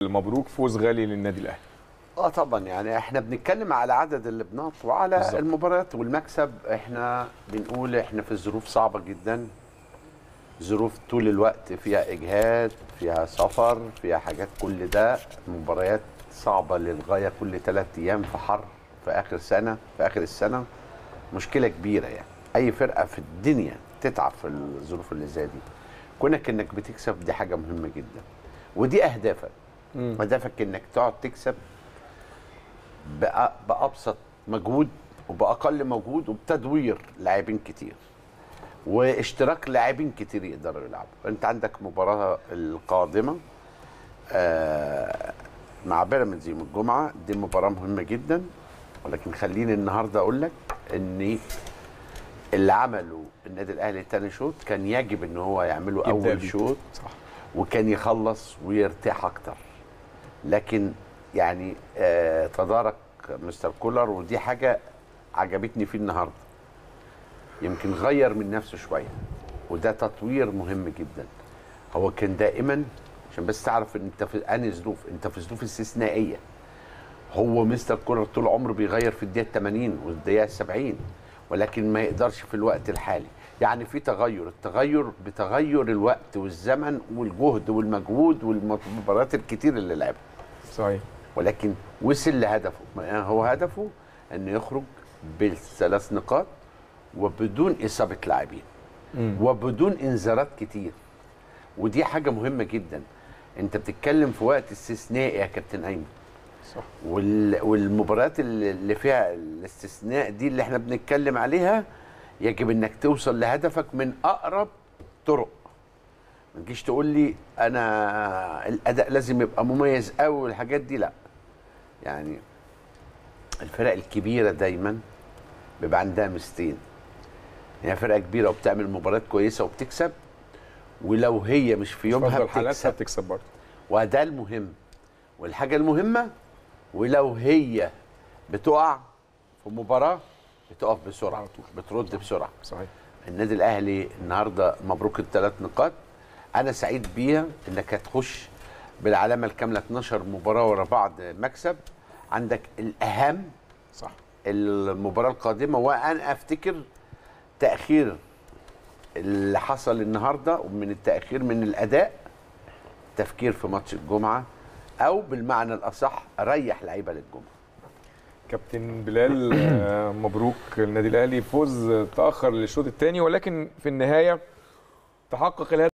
مبروك فوز غالي للنادي الاهلي اه طبعا يعني احنا بنتكلم على عدد اللبنات وعلى بالظبط. المباريات والمكسب احنا بنقول احنا في ظروف صعبه جدا ظروف طول الوقت فيها اجهاد فيها سفر فيها حاجات كل ده مباريات صعبه للغايه كل ثلاث ايام في حر في اخر سنه في اخر السنه مشكله كبيره يعني اي فرقه في الدنيا تتعب في الظروف اللي زي دي كونك انك بتكسب دي حاجه مهمه جدا ودي اهدافك هدفك انك تقعد تكسب بأ- بابسط مجهود وباقل مجهود وبتدوير لاعبين كتير واشتراك لاعبين كتير يقدروا يلعبوا انت عندك مباراه القادمه آه مع بيراميدز يوم الجمعه دي مباراه مهمه جدا ولكن خليني النهارده اقول لك ان اللي عمله النادي الاهلي تاني شوط كان يجب ان هو يعمله يبدأ اول بيه. شوط صح وكان يخلص ويرتاح اكتر لكن يعني آه تدارك مستر كولر ودي حاجه عجبتني فيه النهارده يمكن غير من نفسه شويه وده تطوير مهم جدا هو كان دائما عشان بس تعرف ان انت في انهي ظروف انت في ظروف استثنائيه هو مستر كولر طول عمره بيغير في الدقيقه 80 والدقيقه 70 ولكن ما يقدرش في الوقت الحالي يعني في تغير التغير بتغير الوقت والزمن والجهد والمجهود والمباريات الكتير اللي لعبها صحيح ولكن وصل لهدفه ما هو هدفه انه يخرج بالثلاث نقاط وبدون اصابه لاعبين وبدون انذارات كتير ودي حاجه مهمه جدا انت بتتكلم في وقت استثنائي يا كابتن ايمن صح وال- والمباريات اللي اللي فيها الاستثناء دي اللي احنا بنتكلم عليها يجب انك توصل لهدفك من اقرب طرق ما تجيش تقول لي انا الاداء لازم يبقى مميز قوي والحاجات دي لا يعني الفرق الكبيره دايما بيبقى عندها ميزتين هي فرقه كبيره وبتعمل مباريات كويسه وبتكسب ولو هي مش في يومها افضل حالاتها بتكسب بتكسب برضه وده المهم والحاجة المهمة ولو هي بتقع في مباراة بتقف بسرعة على طول. بترد بسرعة صحيح النادي الأهلي النهاردة مبروك الثلاث نقاط أنا سعيد بيها إنك هتخش بالعلامة الكاملة 12 مباراة ورا بعض مكسب عندك الأهم صح المباراة القادمة وأنا أفتكر تأخير اللي حصل النهاردة ومن التأخير من الأداء تفكير في ماتش الجمعة أو بالمعنى الأصح ريح لعيبة للجمعة كابتن بلال آه، مبروك النادي الاهلي فوز تاخر للشوط الثاني ولكن في النهايه تحقق الهدف